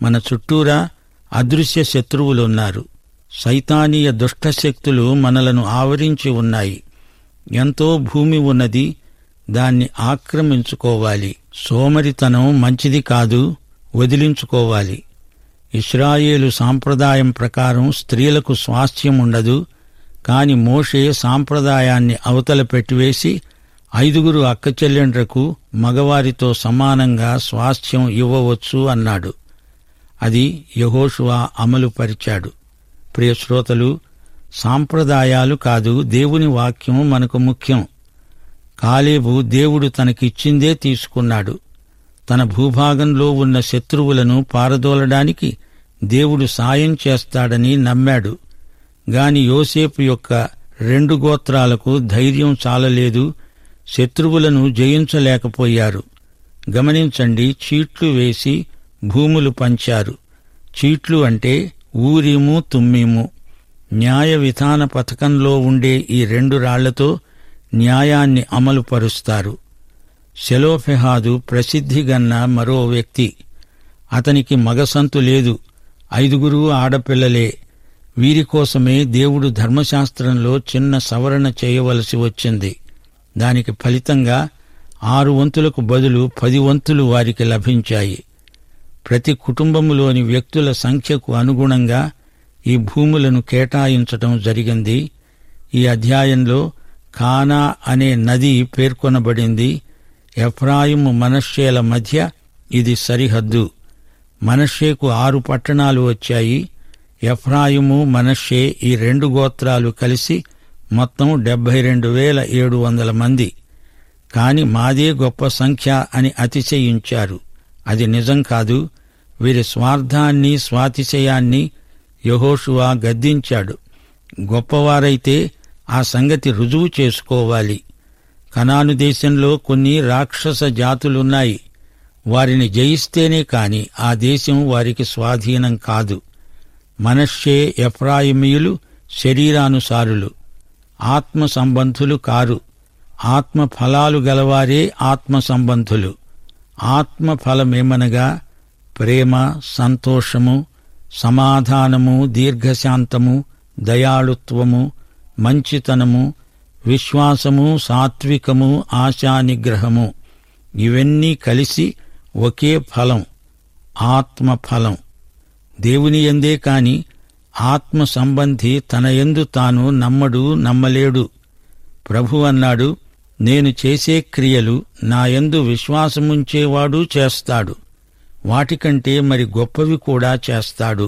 మన చుట్టూరా అదృశ్య శత్రువులున్నారు సైతానీయ దుష్టశక్తులు మనలను ఆవరించి ఉన్నాయి ఎంతో భూమి ఉన్నది దాన్ని ఆక్రమించుకోవాలి సోమరితనం మంచిది కాదు వదిలించుకోవాలి ఇస్రాయేలు సాంప్రదాయం ప్రకారం స్త్రీలకు స్వాస్థ్యం ఉండదు కాని మోషే సాంప్రదాయాన్ని అవతల పెట్టివేసి ఐదుగురు అక్కచెల్లెండ్రకు మగవారితో సమానంగా స్వాస్థ్యం ఇవ్వవచ్చు అన్నాడు అది యహోషువా అమలు పరిచాడు ప్రియ శ్రోతలు సాంప్రదాయాలు కాదు దేవుని వాక్యం మనకు ముఖ్యం కాలేబు దేవుడు తనకిచ్చిందే తీసుకున్నాడు తన భూభాగంలో ఉన్న శత్రువులను పారదోలడానికి దేవుడు సాయం చేస్తాడని నమ్మాడు గాని యోసేపు యొక్క రెండు గోత్రాలకు ధైర్యం చాలలేదు శత్రువులను జయించలేకపోయారు గమనించండి చీట్లు వేసి భూములు పంచారు చీట్లు అంటే ఊరిము తుమ్మిము న్యాయ విధాన పథకంలో ఉండే ఈ రెండు రాళ్లతో న్యాయాన్ని అమలుపరుస్తారు శెలోఫెహాదు ప్రసిద్ధిగన్న మరో వ్యక్తి అతనికి మగసంతు లేదు ఐదుగురు ఆడపిల్లలే వీరి కోసమే దేవుడు ధర్మశాస్త్రంలో చిన్న సవరణ చేయవలసి వచ్చింది దానికి ఫలితంగా ఆరు వంతులకు బదులు పది వంతులు వారికి లభించాయి ప్రతి కుటుంబములోని వ్యక్తుల సంఖ్యకు అనుగుణంగా ఈ భూములను కేటాయించటం జరిగింది ఈ అధ్యాయంలో కానా అనే నది పేర్కొనబడింది ఎఫ్రాయిము మనశ్శేల మధ్య ఇది సరిహద్దు మనశ్శేకు ఆరు పట్టణాలు వచ్చాయి ఎఫ్రాయిము మనశ్శే ఈ రెండు గోత్రాలు కలిసి మొత్తం డెబ్బై రెండు వేల ఏడు వందల మంది కాని మాదే గొప్ప సంఖ్య అని అతిశయించారు అది నిజం కాదు వీరి స్వార్థాన్ని స్వాతిశయాన్ని యహోషువా గద్దించాడు గొప్పవారైతే ఆ సంగతి రుజువు చేసుకోవాలి కనాను దేశంలో కొన్ని రాక్షస జాతులున్నాయి వారిని జయిస్తేనే కాని ఆ దేశం వారికి స్వాధీనం కాదు మనశ్శే ఎఫ్రాయిమీయులు శరీరానుసారులు ఆత్మ సంబంధులు కారు ఆత్మ ఫలాలు గలవారే ఆత్మ సంబంధులు ఆత్మ ఫలమేమనగా ప్రేమ సంతోషము సమాధానము దీర్ఘశాంతము దయాళుత్వము మంచితనము విశ్వాసము సాత్వికము ఆశానిగ్రహము ఇవన్నీ కలిసి ఒకే ఫలం ఆత్మ ఫలం దేవుని ఎందే కాని ఆత్మ సంబంధి తన ఎందు తాను నమ్మడు నమ్మలేడు ప్రభు అన్నాడు నేను చేసే క్రియలు నా యందు విశ్వాసముంచేవాడు చేస్తాడు వాటికంటే మరి గొప్పవి కూడా చేస్తాడు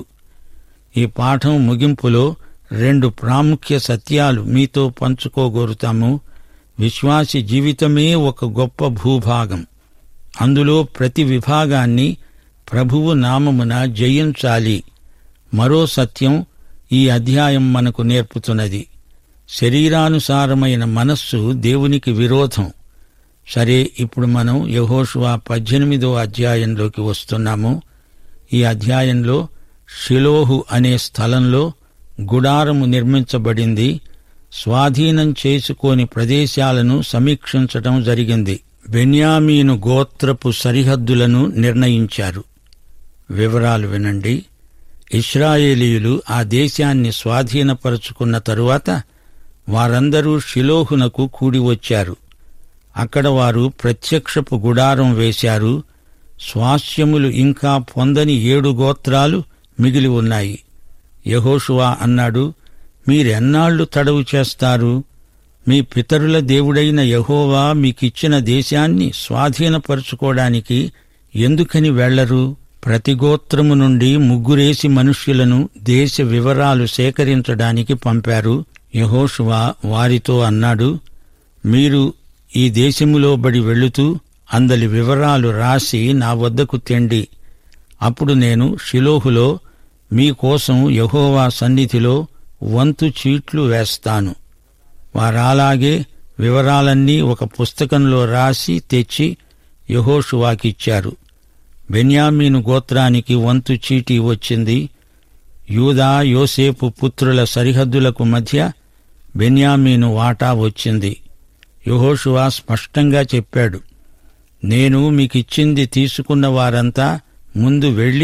ఈ పాఠం ముగింపులో రెండు ప్రాముఖ్య సత్యాలు మీతో పంచుకోగోరుతాము విశ్వాసి జీవితమే ఒక గొప్ప భూభాగం అందులో ప్రతి విభాగాన్ని ప్రభువు నామమున జయించాలి మరో సత్యం ఈ అధ్యాయం మనకు నేర్పుతున్నది శరీరానుసారమైన మనస్సు దేవునికి విరోధం సరే ఇప్పుడు మనం యహోషువా పద్దెనిమిదో అధ్యాయంలోకి వస్తున్నాము ఈ అధ్యాయంలో షిలోహు అనే స్థలంలో గుడారము నిర్మించబడింది స్వాధీనం చేసుకోని ప్రదేశాలను సమీక్షించటం జరిగింది బెన్యామీను గోత్రపు సరిహద్దులను నిర్ణయించారు వివరాలు వినండి ఇస్రాయేలీయులు ఆ దేశాన్ని స్వాధీనపరుచుకున్న తరువాత వారందరూ షిలోహునకు కూడి వచ్చారు అక్కడ వారు ప్రత్యక్షపు గుడారం వేశారు స్వాస్యములు ఇంకా పొందని ఏడు గోత్రాలు మిగిలి ఉన్నాయి యహోషువా అన్నాడు మీరెన్నాళ్లు తడవు చేస్తారు మీ పితరుల దేవుడైన యహోవా మీకిచ్చిన దేశాన్ని స్వాధీనపరుచుకోవడానికి ఎందుకని వెళ్లరు ప్రతి గోత్రము నుండి ముగ్గురేసి మనుష్యులను దేశ వివరాలు సేకరించడానికి పంపారు యహోషువా వారితో అన్నాడు మీరు ఈ దేశములో బడి వెళుతూ అందలి వివరాలు రాసి నా వద్దకు తెండి అప్పుడు నేను షిలోహులో మీకోసం యహోవా సన్నిధిలో వంతు చీట్లు వేస్తాను వారాలాగే వివరాలన్నీ ఒక పుస్తకంలో రాసి తెచ్చి యహోషువాకిచ్చారు బెన్యామీను గోత్రానికి వంతు చీటీ వచ్చింది యూదా యోసేపు పుత్రుల సరిహద్దులకు మధ్య బెన్యామీను వాటా వచ్చింది యహోషువా స్పష్టంగా చెప్పాడు నేను మీకిచ్చింది తీసుకున్న వారంతా ముందు వెళ్లి